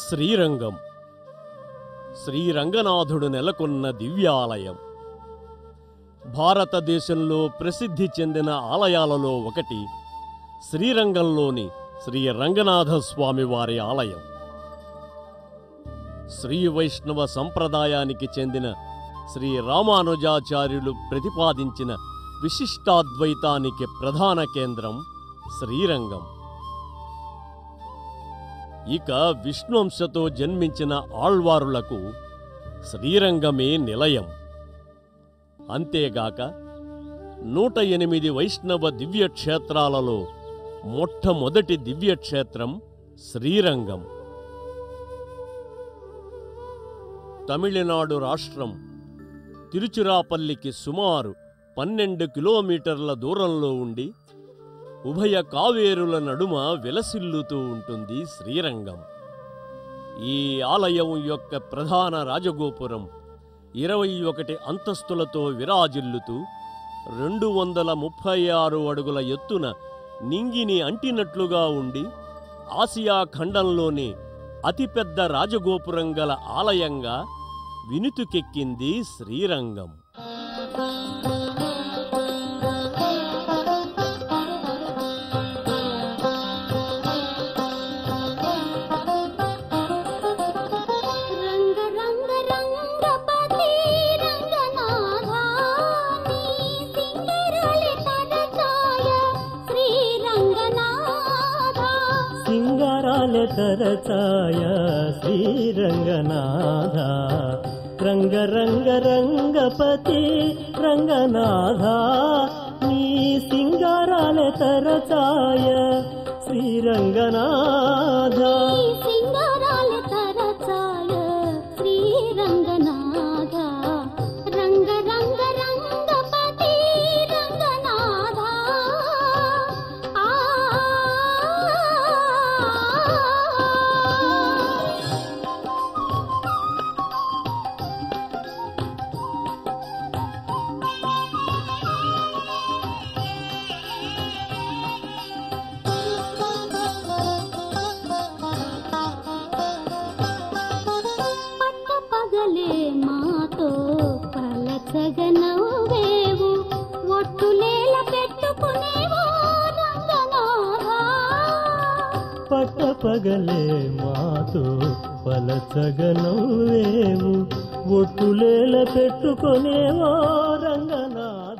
శ్రీరంగం శ్రీరంగనాథుడు నెలకొన్న దివ్యాలయం భారతదేశంలో ప్రసిద్ధి చెందిన ఆలయాలలో ఒకటి శ్రీరంగంలోని శ్రీ రంగనాథ స్వామి వారి ఆలయం శ్రీ వైష్ణవ సంప్రదాయానికి చెందిన శ్రీ రామానుజాచార్యులు ప్రతిపాదించిన విశిష్టాద్వైతానికి ప్రధాన కేంద్రం శ్రీరంగం ఇక విష్ణువంశతో జన్మించిన ఆళ్వారులకు శ్రీరంగమే నిలయం అంతేగాక నూట ఎనిమిది వైష్ణవ దివ్యక్షేత్రాలలో మొట్టమొదటి దివ్యక్షేత్రం శ్రీరంగం తమిళనాడు రాష్ట్రం తిరుచిరాపల్లికి సుమారు పన్నెండు కిలోమీటర్ల దూరంలో ఉండి ఉభయ కావేరుల నడుమ విలసిల్లుతూ ఉంటుంది శ్రీరంగం ఈ ఆలయం యొక్క ప్రధాన రాజగోపురం ఇరవై ఒకటి అంతస్తులతో విరాజిల్లుతూ రెండు వందల ముప్పై ఆరు అడుగుల ఎత్తున నింగిని అంటినట్లుగా ఉండి ఆసియా ఖండంలోని అతిపెద్ద రాజగోపురం గల ఆలయంగా వినుతుకెక్కింది శ్రీరంగం రంగ రంగ రంగపతి రంగనాథా నీ సింగరాలి తరచాయ శ్రీ రంగనాథా సింగారాల తరచాయ శ్రీరంగనాథ రంగ రంగ రంగపతి రంగనాథ నీ సింగారాల తరచాయ శ్రీరంగనాథ నీ సింగరాలి తరచాయ శ్రీ రంగనాథా రంగ రంగ రంగపతి రంగనాథా ఆ పట్ట పగలే మాతో పలచగనవ్వేవు ఒట్టులేల పెట్టుకునేవో రంగనాథా పట్ట పగలే మాతో పలచగనవేవు ఒట్టులేల పెట్టుకొనేవో రంగనాథ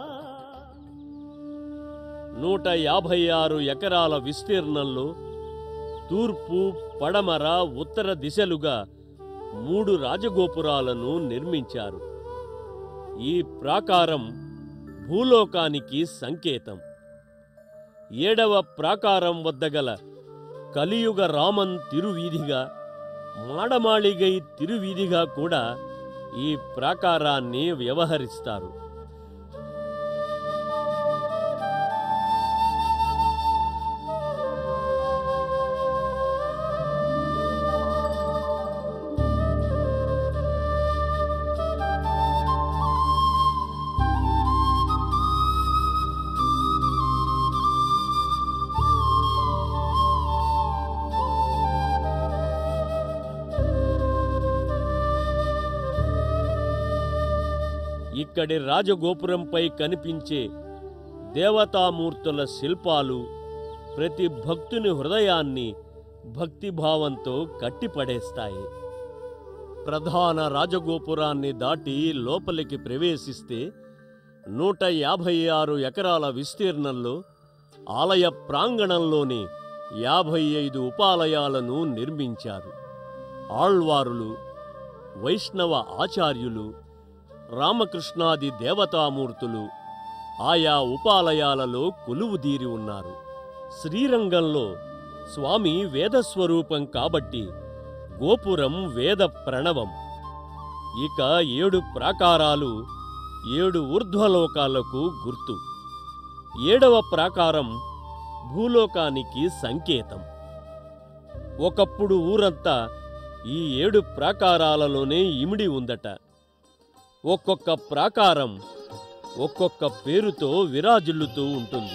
నూట యాభై ఆరు ఎకరాల విస్తీర్ణంలో తూర్పు పడమర ఉత్తర దిశలుగా మూడు రాజగోపురాలను నిర్మించారు ఈ ప్రాకారం భూలోకానికి సంకేతం ఏడవ ప్రాకారం వద్ద గల కలియుగ రామన్ తిరువీధిగా మాడమాళిగై తిరువీధిగా కూడా ఈ ప్రాకారాన్ని వ్యవహరిస్తారు ఇక్కడి రాజగోపురంపై కనిపించే దేవతామూర్తుల శిల్పాలు ప్రతి భక్తుని హృదయాన్ని భక్తిభావంతో కట్టిపడేస్తాయి ప్రధాన రాజగోపురాన్ని దాటి లోపలికి ప్రవేశిస్తే నూట యాభై ఆరు ఎకరాల విస్తీర్ణంలో ఆలయ ప్రాంగణంలోని యాభై ఐదు ఉపాలయాలను నిర్మించారు ఆళ్వారులు వైష్ణవ ఆచార్యులు రామకృష్ణాది దేవతామూర్తులు ఆయా ఉపాలయాలలో కొలువుదీరి ఉన్నారు శ్రీరంగంలో స్వామి వేదస్వరూపం కాబట్టి గోపురం వేద ప్రణవం ఇక ఏడు ప్రాకారాలు ఏడు ఊర్ధ్వలోకాలకు గుర్తు ఏడవ ప్రాకారం భూలోకానికి సంకేతం ఒకప్పుడు ఊరంతా ఈ ఏడు ప్రాకారాలలోనే ఇమిడి ఉందట ఒక్కొక్క ప్రాకారం ఒక్కొక్క పేరుతో విరాజిల్లుతూ ఉంటుంది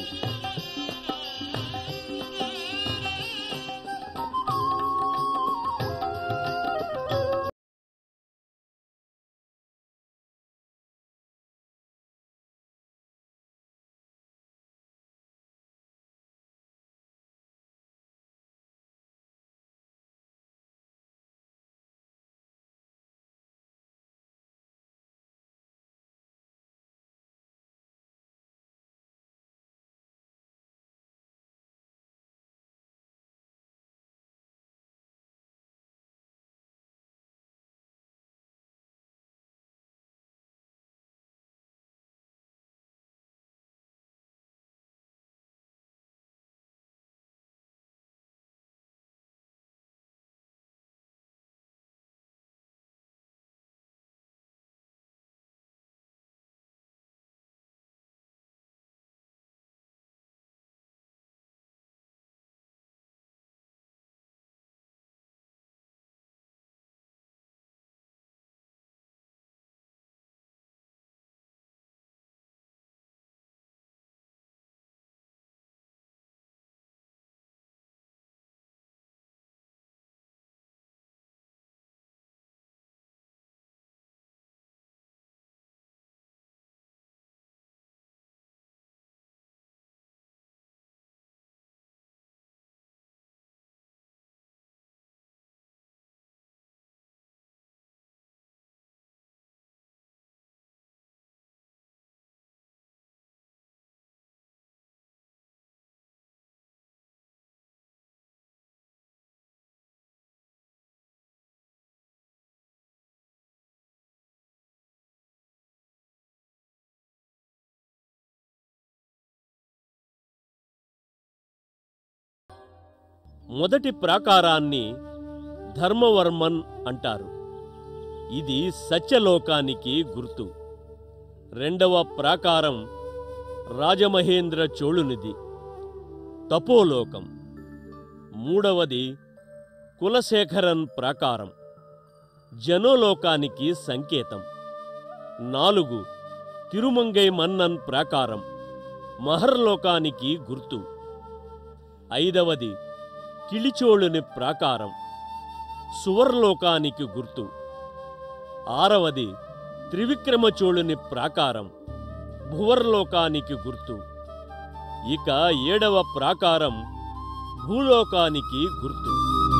మొదటి ప్రాకారాన్ని ధర్మవర్మన్ అంటారు ఇది సత్యలోకానికి గుర్తు రెండవ ప్రాకారం రాజమహేంద్ర చోళునిది తపోలోకం మూడవది కులశేఖరన్ ప్రాకారం జనోలోకానికి సంకేతం నాలుగు తిరుమంగై మన్నన్ ప్రాకారం మహర్లోకానికి గుర్తు ఐదవది కిళిచోళుని ప్రాకారం సువర్లోకానికి గుర్తు ఆరవది త్రివిక్రమచోళుని ప్రాకారం భువర్లోకానికి గుర్తు ఇక ఏడవ ప్రాకారం భూలోకానికి గుర్తు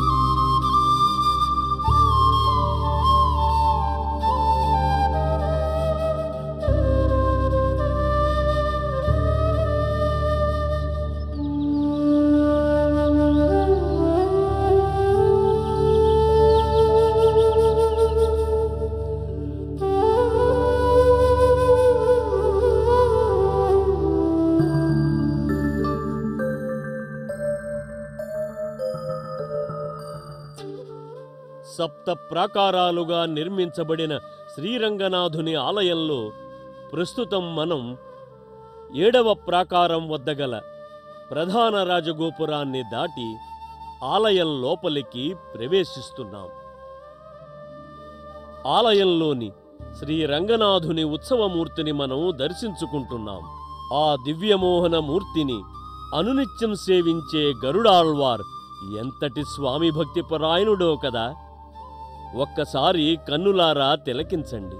సప్త ప్రాకారాలుగా నిర్మించబడిన శ్రీరంగనాథుని ఆలయంలో ప్రస్తుతం మనం ఏడవ ప్రాకారం వద్ద గల ప్రధాన రాజగోపురాన్ని దాటి ఆలయం లోపలికి ప్రవేశిస్తున్నాం ఆలయంలోని శ్రీ రంగనాథుని ఉత్సవమూర్తిని మనం దర్శించుకుంటున్నాం ఆ దివ్యమోహన మూర్తిని అనునిత్యం సేవించే గరుడాళ్వార్ ఎంతటి స్వామి భక్తి పరాయణుడో కదా ఒక్కసారి కన్నులారా తిలకించండి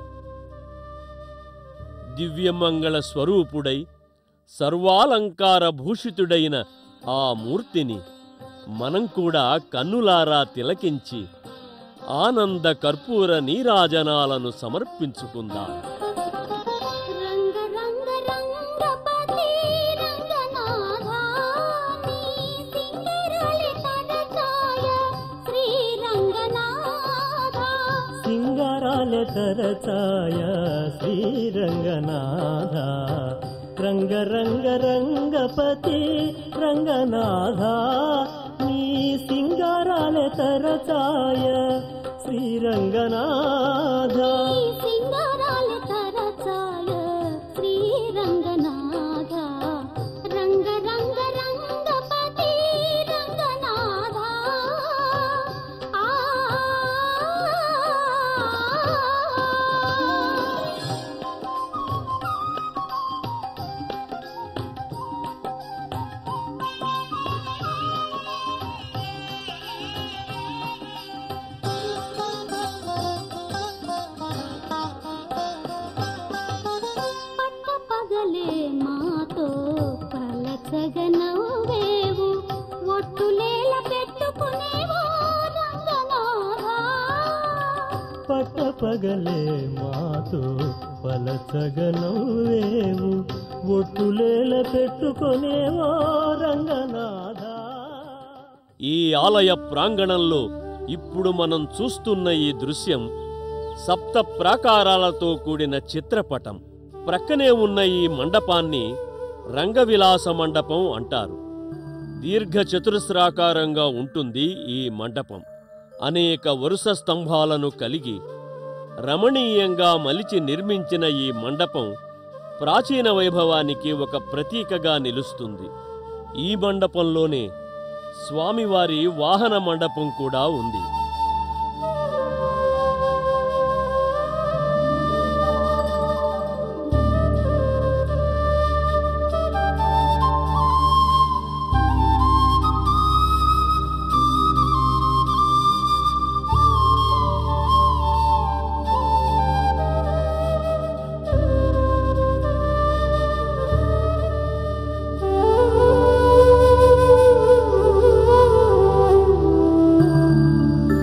దివ్యమంగళ స్వరూపుడై సర్వాలంకార భూషితుడైన ఆ మూర్తిని మనం కూడా కన్నులారా తిలకించి ఆనంద కర్పూర నీరాజనాలను సమర్పించుకుందాం రంగ రంగ రంగపతి రంగనాథా నీ సింగరాళి తరచాయ శ్రీ రంగనాథా సింగారాల తరచాయ శ్రీరంగనాథ రంగ రంగ రంగపతి రంగనాథ నీ సింగారాల తరచాయ శ్రీరంగనాథ నీ సింగరాళి తరచాయ శ్రీ రంగనాథా రంగ రంగ రంగపతి రంగనాథా ఆ పట్ట పగలే మాతో పలచగనవేవు ఒట్టులేల పెట్టుకునేవో రంగనాథా పట్ట పగలే మాతో పలచగనవేవు ఒట్టులేల పెట్టుకొనేవో రంగనాథ ఈ ఆలయ ప్రాంగణంలో ఇప్పుడు మనం చూస్తున్న ఈ దృశ్యం సప్త ప్రాకారాలతో కూడిన చిత్రపటం ప్రక్కనే ఉన్న ఈ మండపాన్ని రంగవిలాస మండపం అంటారు దీర్ఘ చతురస్రాకారంగా ఉంటుంది ఈ మండపం అనేక వరుస స్తంభాలను కలిగి రమణీయంగా మలిచి నిర్మించిన ఈ మండపం ప్రాచీన వైభవానికి ఒక ప్రతీకగా నిలుస్తుంది ఈ మండపంలోనే స్వామివారి వాహన మండపం కూడా ఉంది ఆ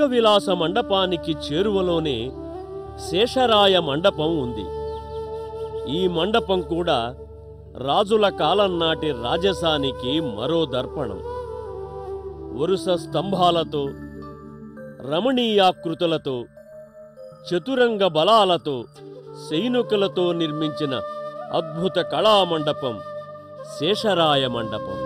రంగవిలాస మండపానికి చేరువలోనే శేషరాయ మండపం ఉంది ఈ మండపం కూడా రాజుల కాలం నాటి రాజసానికి మరో దర్పణం వరుస స్తంభాలతో రమణీయాకృతులతో చతురంగ బలాలతో సైనికులతో నిర్మించిన అద్భుత కళామండపం శేషరాయ మండపం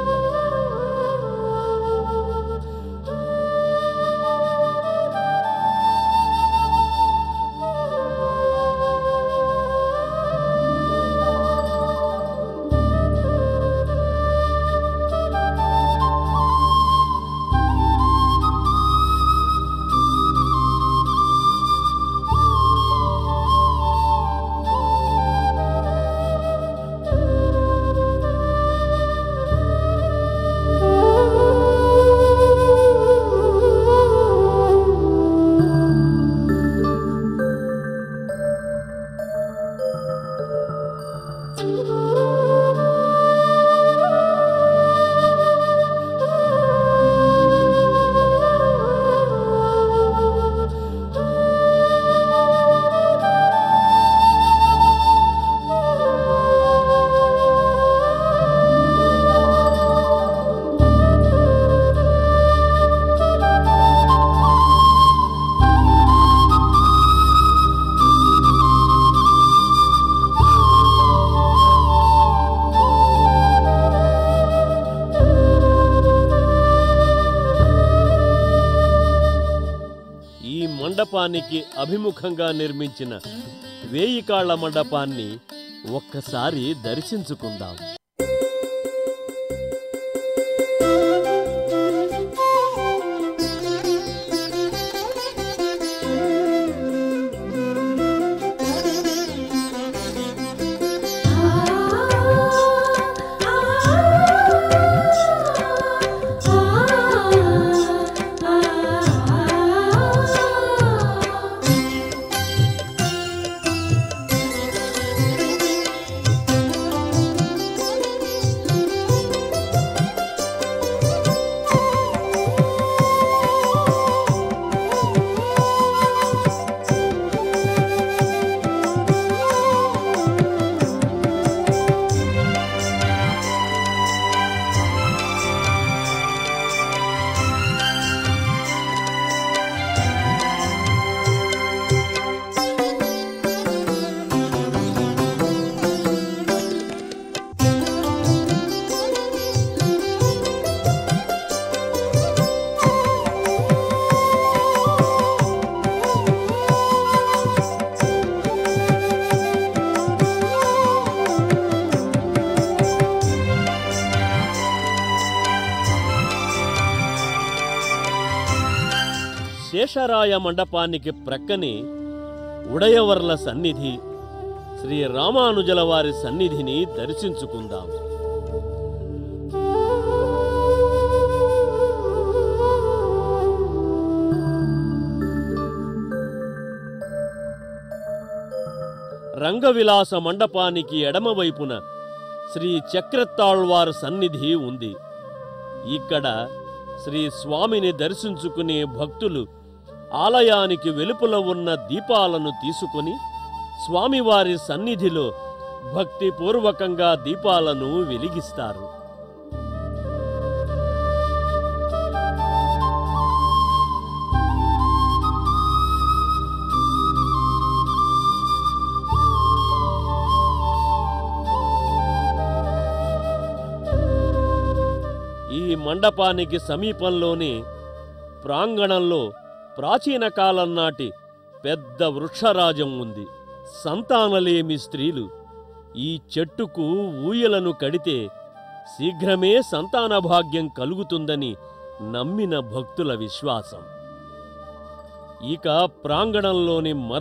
ఈ మండపానికి అభిముఖంగా నిర్మించిన వేయి కాళ్ల మండపాన్ని ఒక్కసారి దర్శించుకుందాం శేషరాయ మండపానికి ప్రక్కనే ఉడయవర్ల సన్నిధి శ్రీ రామానుజల వారి సన్నిధిని దర్శించుకుందాం రంగవిలాస మండపానికి ఎడమవైపున శ్రీ చక్రతాళ్వార్ సన్నిధి ఉంది ఇక్కడ శ్రీ స్వామిని దర్శించుకునే భక్తులు ఆలయానికి వెలుపల ఉన్న దీపాలను తీసుకొని స్వామివారి సన్నిధిలో భక్తిపూర్వకంగా దీపాలను వెలిగిస్తారు ఈ మండపానికి సమీపంలోనే ప్రాంగణంలో ప్రాచీన కాలం నాటి పెద్ద వృక్షరాజం ఉంది సంతానలేమి స్త్రీలు ఈ చెట్టుకు ఊయలను కడితే శీఘ్రమే సంతాన భాగ్యం కలుగుతుందని నమ్మిన భక్తుల విశ్వాసం ఇక ప్రాంగణంలోని మర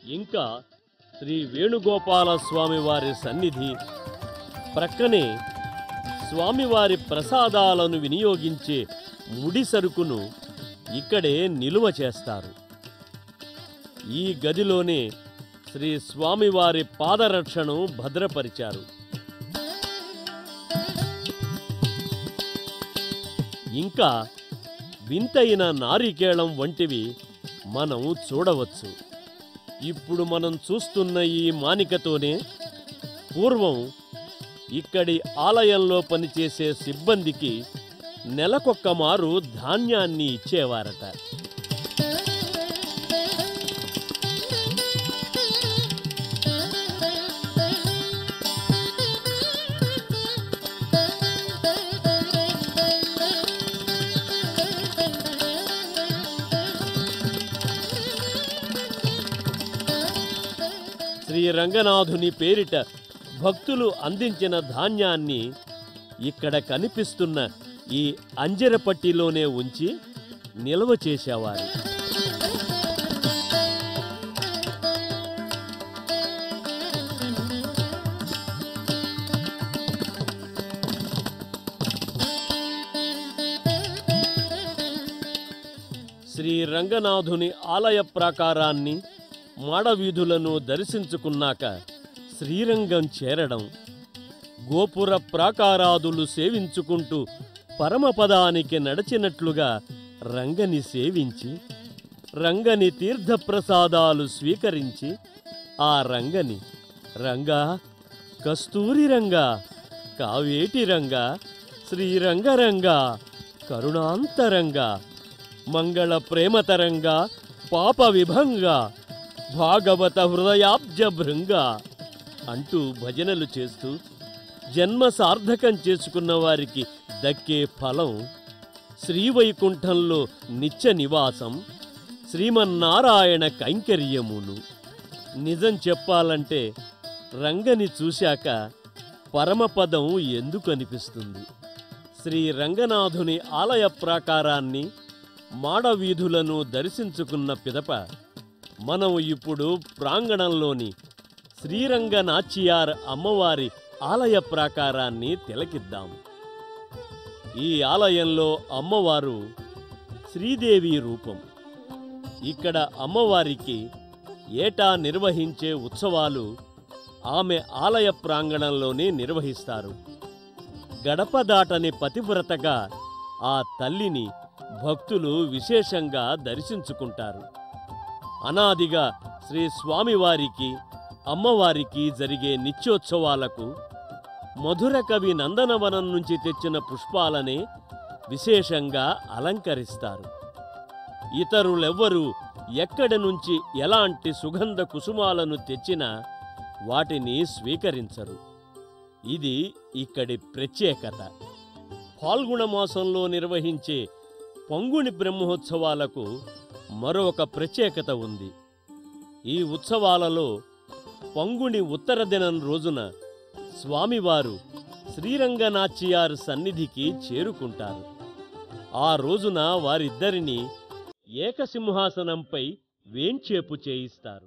ఇంకా శ్రీ వేణుగోపాల స్వామి వారి సన్నిధి ప్రక్కనే స్వామివారి ప్రసాదాలను వినియోగించే ముడి సరుకును ఇక్కడే నిలువ చేస్తారు ఈ గదిలోనే శ్రీ స్వామివారి పాదరక్షను భద్రపరిచారు ఇంకా వింతైన నారికేళం వంటివి మనం చూడవచ్చు ఇప్పుడు మనం చూస్తున్న ఈ మానికతోనే పూర్వం ఇక్కడి ఆలయంలో పనిచేసే సిబ్బందికి నెలకొక్క మారు ధాన్యాన్ని ఇచ్చేవారట శ్రీ రంగనాథుని పేరిట భక్తులు అందించిన ధాన్యాన్ని ఇక్కడ కనిపిస్తున్న ఈ అంజరపట్టిలోనే ఉంచి నిల్వ చేసేవారు శ్రీ రంగనాథుని ఆలయ ప్రాకారాన్ని మాడవీధులను దర్శించుకున్నాక శ్రీరంగం చేరడం గోపుర ప్రాకారాదులు సేవించుకుంటూ పరమపదానికి నడిచినట్లుగా రంగని సేవించి రంగని తీర్థప్రసాదాలు స్వీకరించి ఆ రంగని రంగా కస్తూరి రంగా కావేటి రంగా శ్రీరంగరంగా కరుణాంతరంగా మంగళ ప్రేమతరంగా పాప విభంగా భాగవత హృదయాబ్జ భృంగా అంటూ భజనలు చేస్తూ జన్మ సార్థకం చేసుకున్న వారికి దక్కే ఫలం శ్రీవైకుంఠంలో నిత్య నివాసం శ్రీమన్నారాయణ కైంకర్యములు నిజం చెప్పాలంటే రంగని చూశాక పరమపదం ఎందుకు అనిపిస్తుంది శ్రీ రంగనాథుని ఆలయ ప్రాకారాన్ని మాడవీధులను దర్శించుకున్న పిదప మనం ఇప్పుడు ప్రాంగణంలోని శ్రీరంగనాచియార్ అమ్మవారి ఆలయ ప్రాకారాన్ని తిలకిద్దాం ఈ ఆలయంలో అమ్మవారు శ్రీదేవి రూపం ఇక్కడ అమ్మవారికి ఏటా నిర్వహించే ఉత్సవాలు ఆమె ఆలయ ప్రాంగణంలోనే నిర్వహిస్తారు గడప దాటని పతివ్రతగా ఆ తల్లిని భక్తులు విశేషంగా దర్శించుకుంటారు అనాదిగా శ్రీ స్వామివారికి అమ్మవారికి జరిగే నిత్యోత్సవాలకు మధుర కవి నందనవనం నుంచి తెచ్చిన పుష్పాలనే విశేషంగా అలంకరిస్తారు ఇతరులెవ్వరూ ఎక్కడి నుంచి ఎలాంటి సుగంధ కుసుమాలను తెచ్చినా వాటిని స్వీకరించరు ఇది ఇక్కడి ప్రత్యేకత ఫాల్గుణ మాసంలో నిర్వహించే పంగుని బ్రహ్మోత్సవాలకు మరొక ప్రత్యేకత ఉంది ఈ ఉత్సవాలలో పంగుని ఉత్తర దినం రోజున స్వామివారు శ్రీరంగనాచియార్ సన్నిధికి చేరుకుంటారు ఆ రోజున వారిద్దరిని ఏకసింహాసనంపై వేంచేపు చేయిస్తారు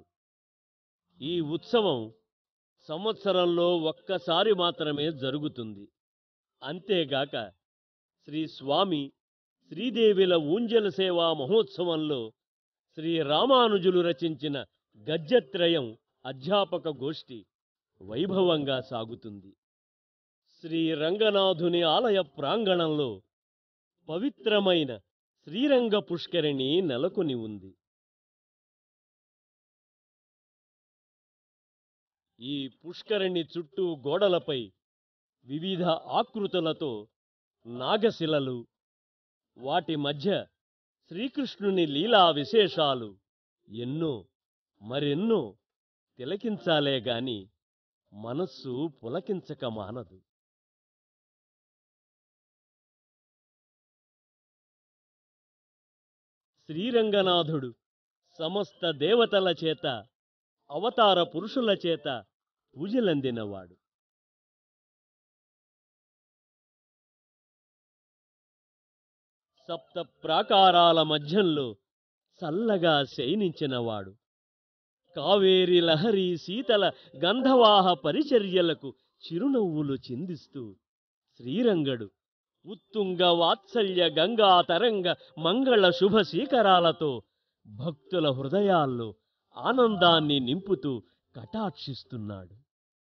ఈ ఉత్సవం సంవత్సరంలో ఒక్కసారి మాత్రమే జరుగుతుంది అంతేగాక శ్రీ స్వామి శ్రీదేవిల ఊంజల సేవా మహోత్సవంలో శ్రీ రామానుజులు రచించిన గద్యత్రయం అధ్యాపక గోష్ఠి వైభవంగా సాగుతుంది శ్రీ రంగనాథుని ఆలయ ప్రాంగణంలో పవిత్రమైన శ్రీరంగ పుష్కరిణి నెలకొని ఉంది ఈ పుష్కరిణి చుట్టూ గోడలపై వివిధ ఆకృతులతో నాగశిలలు వాటి మధ్య శ్రీకృష్ణుని లీలా విశేషాలు ఎన్నో మరెన్నో తిలకించాలే గాని మనస్సు పులకించక మానదు శ్రీరంగనాథుడు సమస్త దేవతల చేత అవతార పురుషుల చేత పూజలందినవాడు సప్త ప్రాకారాల మధ్యంలో చల్లగా శయనించినవాడు కావేరి లహరి శీతల గంధవాహ పరిచర్యలకు చిరునవ్వులు చిందిస్తూ శ్రీరంగడు ఉత్తుంగ వాత్సల్య గంగా తరంగ మంగళ శుభ శీకరాలతో భక్తుల హృదయాల్లో ఆనందాన్ని నింపుతూ కటాక్షిస్తున్నాడు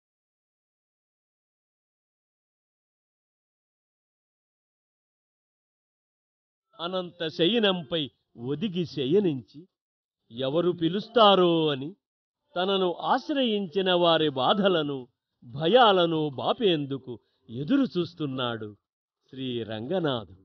అనంత శయనంపై ఒదిగి శయనించి ఎవరు పిలుస్తారో అని తనను ఆశ్రయించిన వారి బాధలను భయాలను బాపేందుకు ఎదురు చూస్తున్నాడు శ్రీ రంగనాథుడు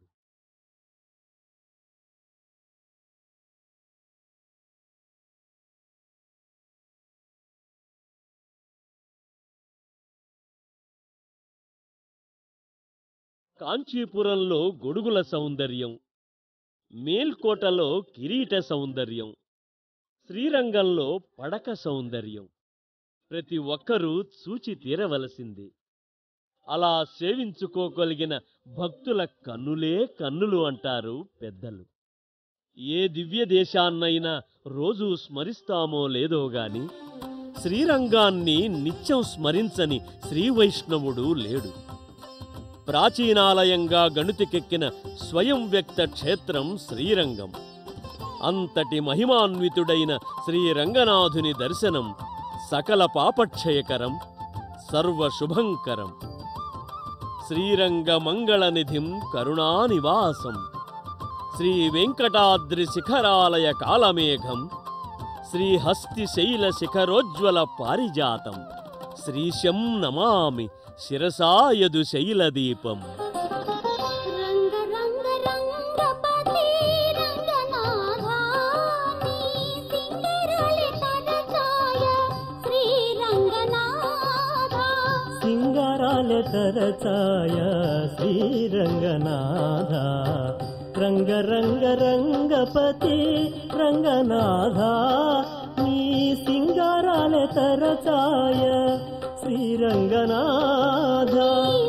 కాంచీపురంలో గొడుగుల సౌందర్యం మేల్కోటలో కిరీట సౌందర్యం శ్రీరంగంలో పడక సౌందర్యం ప్రతి ఒక్కరూ చూచి తీరవలసింది అలా సేవించుకోగలిగిన భక్తుల కన్నులే కన్నులు అంటారు పెద్దలు ఏ దివ్య దేశాన్నైనా రోజు స్మరిస్తామో లేదో గాని శ్రీరంగాన్ని నిత్యం స్మరించని శ్రీ వైష్ణవుడు లేడు ప్రాచీనాలయంగా గణుతికెక్కిన స్వయం వ్యక్త క్షేత్రం శ్రీరంగం అంతటి మహిమాన్వితుడైన శ్రీరంగనాథుని దర్శనం సకల పాపక్షయకరం సర్వశుభంకరం శ్రీరంగ మంగళనిధిం కరుణానివాసం శ్రీ వెంకటాద్రి శిఖరాలయ కాలమేఘం శ్రీహస్తి శైల శిఖరోజ్వల పారిజాతం శ్రీశం నమామి శిరసాయదు శైలదీపం రంగ రంగ రంగపతి రంగనాథా నీ సింగరళి తరచాయ శ్రీ రంగనాథా సింగారాల తరచాయ శ్రీరంగనాథ రంగ రంగ రంగపతి రంగనాథ నీ సింగారాల తరచాయ శ్రీరంగనాథ నీ